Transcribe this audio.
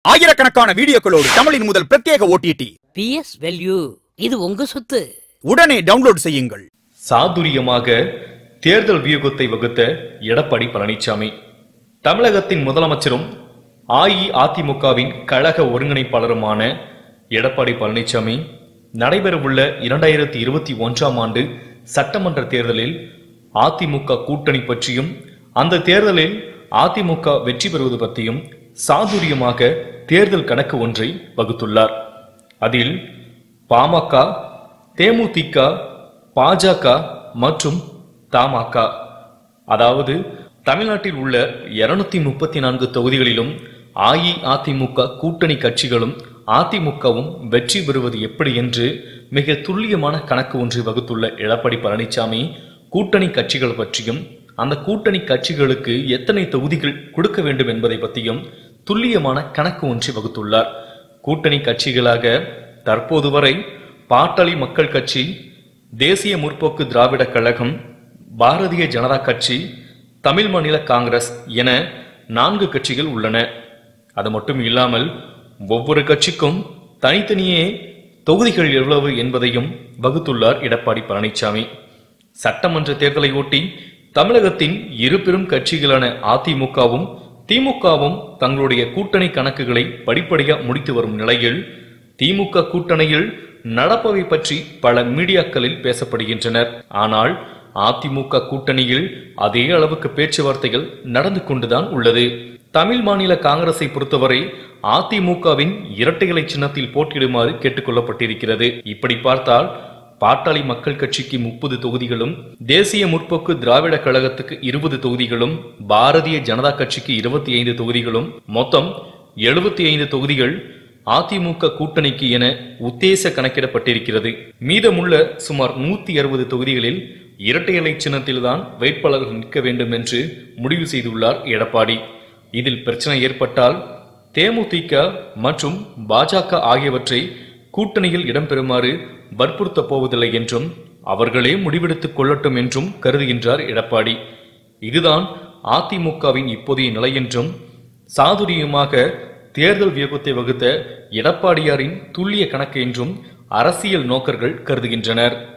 ஆயிரக்கணக்கான வீடியோக்களோடு தமிழின் முதல் பிரத்யேக ஓடிடி பிஎஸ் வெல்யூ இது உங்க சொத்து உடனே டவுன்லோட் செய்யுங்கள் சாதுரியமாக தேர்தல் வியூகத்தை வகுத்த எடப்பாடி பழனிசாமி தமிழகத்தின் முதலமைச்சரும் அஇஅதிமுகவின் கழக ஒருங்கிணைப்பாளருமான எடப்பாடி பழனிசாமி நடைபெறவுள்ள இரண்டாயிரத்தி இருபத்தி ஒன்றாம் ஆண்டு சட்டமன்ற தேர்தலில் அதிமுக கூட்டணி பற்றியும் அந்த தேர்தலில் அதிமுக வெற்றி பெறுவது பற்றியும் சாதுரியமாக தேர்தல் கணக்கு ஒன்றை வகுத்துள்ளார் அதில் பாமக தேமுதிக பாஜக மற்றும் தமாக அதாவது தமிழ்நாட்டில் உள்ள இருநூத்தி முப்பத்தி நான்கு தொகுதிகளிலும் அஇஅதிமுக கூட்டணி கட்சிகளும் அதிமுகவும் வெற்றி பெறுவது எப்படி என்று மிக துல்லியமான கணக்கு ஒன்றை வகுத்துள்ள எடப்பாடி பழனிசாமி கூட்டணி கட்சிகள் பற்றியும் அந்த கூட்டணி கட்சிகளுக்கு எத்தனை தொகுதிகள் கொடுக்க வேண்டும் என்பதை பற்றியும் துல்லியமான கணக்கு ஒன்றை வகுத்துள்ளார் கூட்டணி கட்சிகளாக தற்போது வரை பாட்டாளி மக்கள் கட்சி தேசிய முற்போக்கு திராவிட கழகம் பாரதிய ஜனதா கட்சி தமிழ் மாநில காங்கிரஸ் என நான்கு கட்சிகள் உள்ளன அது மட்டும் இல்லாமல் ஒவ்வொரு கட்சிக்கும் தனித்தனியே தொகுதிகள் எவ்வளவு என்பதையும் வகுத்துள்ளார் எடப்பாடி பழனிசாமி சட்டமன்ற தேர்தலை ஒட்டி தமிழகத்தின் இரு பெரும் கட்சிகளான அதிமுகவும் திமுகவும் தங்களுடைய கூட்டணி கணக்குகளை படிப்படியாக முடித்து வரும் நிலையில் திமுக கூட்டணியில் நடப்பவை பற்றி பல மீடியாக்களில் பேசப்படுகின்றனர் ஆனால் அதிமுக கூட்டணியில் அதே அளவுக்கு பேச்சுவார்த்தைகள் நடந்து கொண்டுதான் உள்ளது தமிழ் மாநில காங்கிரஸை பொறுத்தவரை அதிமுகவின் இரட்டை இலை சின்னத்தில் போட்டியிடுமாறு கேட்டுக்கொள்ளப்பட்டிருக்கிறது இப்படி பார்த்தால் பாட்டாளி மக்கள் கட்சிக்கு முப்பது தொகுதிகளும் தேசிய முற்போக்கு திராவிட கழகத்துக்கு இருபது தொகுதிகளும் பாரதிய ஜனதா கட்சிக்கு இருபத்தி ஐந்து தொகுதிகளும் மொத்தம் எழுபத்தி ஐந்து தொகுதிகள் அதிமுக கூட்டணிக்கு என உத்தேச கணக்கிடப்பட்டிருக்கிறது மீதமுள்ள சுமார் நூத்தி அறுபது தொகுதிகளில் இரட்டை இலை சின்னத்தில்தான் வேட்பாளர்கள் நிற்க வேண்டும் என்று முடிவு செய்துள்ளார் எடப்பாடி இதில் பிரச்சனை ஏற்பட்டால் தேமுதிக மற்றும் பாஜக ஆகியவற்றை கூட்டணியில் இடம்பெறுமாறு வற்புறுத்தப் போவதில்லை என்றும் அவர்களே முடிவெடுத்துக் கொள்ளட்டும் என்றும் கருதுகின்றார் எடப்பாடி இதுதான் அதிமுகவின் இப்போதைய நிலை என்றும் சாதுரியமாக தேர்தல் வியூகத்தை வகுத்த எடப்பாடியாரின் துல்லிய கணக்கு என்றும் அரசியல் நோக்கர்கள் கருதுகின்றனர்